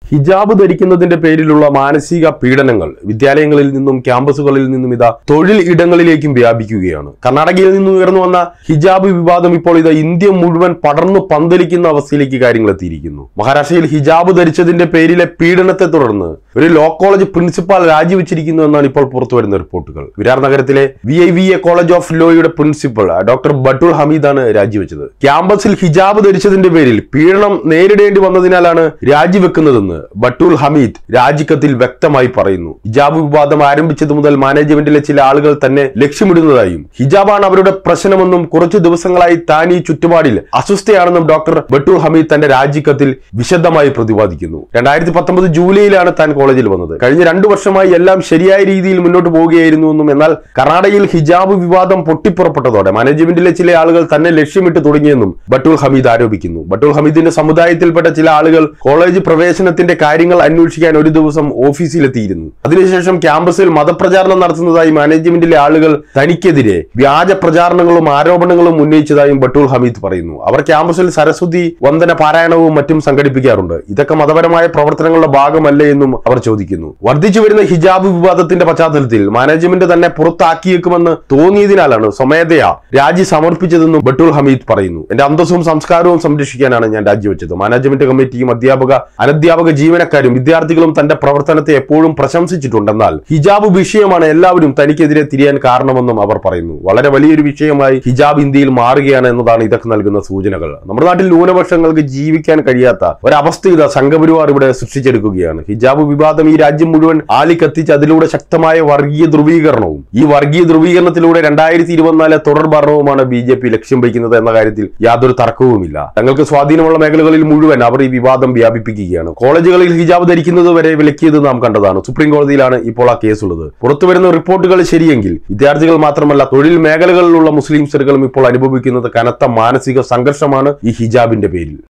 ഹിജാബ് ധരിക്കുന്നതിന്റെ പേരിലുള്ള മാനസിക പീഡനങ്ങൾ വിദ്യാലയങ്ങളിൽ നിന്നും ക്യാമ്പസുകളിൽ നിന്നും ഇതാ തൊഴിൽ ഇടങ്ങളിലേക്കും വ്യാപിക്കുകയാണ് കർണാടകയിൽ നിന്നും ഉയർന്നു വന്ന ഹിജാബ് വിവാദം ഇപ്പോൾ ഇതാ ഇന്ത്യ മുഴുവൻ പടർന്നു പന്തലിക്കുന്ന അവസ്ഥയിലേക്ക് കാര്യങ്ങൾ എത്തിയിരിക്കുന്നു മഹാരാഷ്ട്രയിൽ ഹിജാബ് ധരിച്ചതിന്റെ പേരിലെ പീഡനത്തെ തുടർന്ന് ഒരു ലോ കോളേജ് പ്രിൻസിപ്പാൾ രാജിവെച്ചിരിക്കുന്നു എന്നാണ് ഇപ്പോൾ പുറത്തുവരുന്ന റിപ്പോർട്ടുകൾ വിരാർ നഗരത്തിലെ V I V A college of ലോയുടെ പ്രിൻസിപ്പൽ ഡോക്ടർ ബട്ടുൾ ഹമീദാണ് രാജിവെച്ചത് ക്യാമ്പസിൽ ഹിജാബ് ധരിച്ചതിന്റെ പേരിൽ പീഡനം നേരിടേണ്ടി വന്നതിനാലാണ് രാജിവെക്കുന്നതെന്ന് ബട്ടുൾ ഹമീദ് രാജിക്കത്തിൽ വ്യക്തമായി പറയുന്നു ഹിജാബ് വിവാദം ആരംഭിച്ചത് മുതൽ മാനേജ്മെന്റിലെ ചില ആളുകൾ തന്നെ ലക്ഷ്യമിടുന്നതായും ഹിജാബാണ് അവരുടെ പ്രശ്നമെന്നും കുറച്ചു ദിവസങ്ങളായി താൻ ഈ ചുറ്റുപാടിൽ അസ്വസ്ഥയാണെന്നും ഡോക്ടർ ബട്ടുൾ ഹമീദ് തന്റെ രാജിക്കത്തിൽ വിശദമായി പ്രതിപാദിക്കുന്നു രണ്ടായിരത്തി പത്തൊമ്പത് ജൂലൈയിലാണ് താൻ കോളേജിൽ വന്നത് കഴിഞ്ഞ രണ്ടു വർഷമായി എല്ലാം ശരിയായ രീതിയിൽ മുന്നോട്ട് പോവുകയായിരുന്നുവെന്നും എന്നാൽ കർണാടകയിൽ ഹിജാബ് വിവാദം പൊട്ടിപ്പുറപ്പെട്ടതോടെ മാനേജ്മെന്റിലെ ചില ആളുകൾ തന്നെ ലക്ഷ്യമിട്ട് തുടങ്ങിയെന്നും ബട്ടുൾ ഹമീദ് ആരോപിക്കുന്നു ബട്ടുൾ ഹമീദിന്റെ സമുദായത്തിൽപ്പെട്ട ചില ആളുകൾ കോളേജ് പ്രവേശനത്തിന്റെ കാര്യങ്ങൾ അന്വേഷിക്കാൻ ഒരു ദിവസം ഓഫീസിലെത്തിയിരുന്നു അതിനുശേഷം ക്യാമ്പസിൽ മതപ്രചാരണം നടത്തുന്നതായി മാനേജ്മെന്റിലെ ആളുകൾ തനിക്കെതിരെ വ്യാജ പ്രചാരണങ്ങളും ആരോപണങ്ങളും ഉന്നയിച്ചതായും ബട്ടുൾ ഹമീദ് പറയുന്നു അവർ ക്യാമ്പസിൽ സരസ്വതി വന്ദന പാരായണവും മറ്റും സംഘടിപ്പിക്കാറുണ്ട് ഇതൊക്കെ മതപരമായ പ്രവർത്തനങ്ങളുടെ ഭാഗമല്ലേ എന്നും അവർ ചോദിക്കുന്നു വർദ്ധിച്ചു വരുന്ന ഹിജാബ് വിവാദത്തിന്റെ പശ്ചാത്തലത്തിൽ മാനേജ്മെന്റ് തന്നെ പുറത്താക്കിയേക്കുമെന്ന് തോന്നിയതിനാലാണ് സ്വമേധയാ രാജി സമർപ്പിച്ചതെന്നും ബട്ടുൾ ഹമീദ് പറയുന്നു എന്റെ അന്തസ്സും സംസ്കാരവും സംരക്ഷിക്കാനാണ് ഞാൻ രാജിവെച്ചത് മാനേജ്മെന്റ് കമ്മിറ്റിയും അധ്യാപക അനധ്യാപക ജീവനക്കാരും വിദ്യാർത്ഥികളും തന്റെ പ്രവർത്തനത്തെ എപ്പോഴും പ്രശംസിച്ചിട്ടുണ്ടെന്നാൽ ഹിജാബ് വിഷയമാണ് എല്ലാവരും തനിക്കെതിരെ തിരിയാൻ കാരണമെന്നും അവർ പറയുന്നു വളരെ വലിയൊരു വിഷയമായി ഹിജാബ് ഇന്ത്യയിൽ മാറുകയാണ് എന്നതാണ് ഇതൊക്കെ നൽകുന്ന സൂചനകൾ നമ്മുടെ നാട്ടിൽ ന്യൂനപക്ഷങ്ങൾക്ക് ജീവിക്കാൻ കഴിയാത്ത ഒരവസ്ഥ ഇതാ സംഘപരിവാർ ഇവിടെ സൃഷ്ടിച്ചെടുക്കുകയാണ് ഹിജാബ് വിവാദം ഈ രാജ്യം മുഴുവൻ ആലിക്കത്തിച്ച് അതിലൂടെ ശക്തമായ വർഗീയ ധ്രുവീകരണവും ഈ വർഗീയ ധ്രുവീകരണത്തിലൂടെ രണ്ടായിരത്തി ഇരുപത്തിനാല് തുടർ ഭരണവുമാണ് ബി ജെ പി ലക്ഷ്യം വയ്ക്കുന്നത് എന്ന കാര്യത്തിൽ യാതൊരു തർക്കവുമില്ല തങ്ങൾക്ക് സ്വാധീനമുള്ള മേഖലകളിൽ മുഴുവൻ അവർ ഈ വിവാദം വ്യാപിപ്പിക്കുകയാണ് കോളേജുകളിൽ ഹിജാബ് ധരിക്കുന്നത് വരെ വിലക്കിയത് നാം കണ്ടതാണ് സുപ്രീം കോടതിയിലാണ് ഇപ്പോൾ ആ കേസുള്ളത് പുറത്തുവരുന്ന റിപ്പോർട്ടുകൾ ശരിയെങ്കിൽ വിദ്യാർത്ഥികൾ മാത്രമല്ല തൊഴിൽ മേഖലകളിലുള്ള മുസ്ലിം സ്ത്രീകളും ഇപ്പോൾ അനുഭവിക്കുന്നത് കനത്ത മാനസിക സംഘർഷമാണ് ഈ ഹിജാബിന്റെ പേരിൽ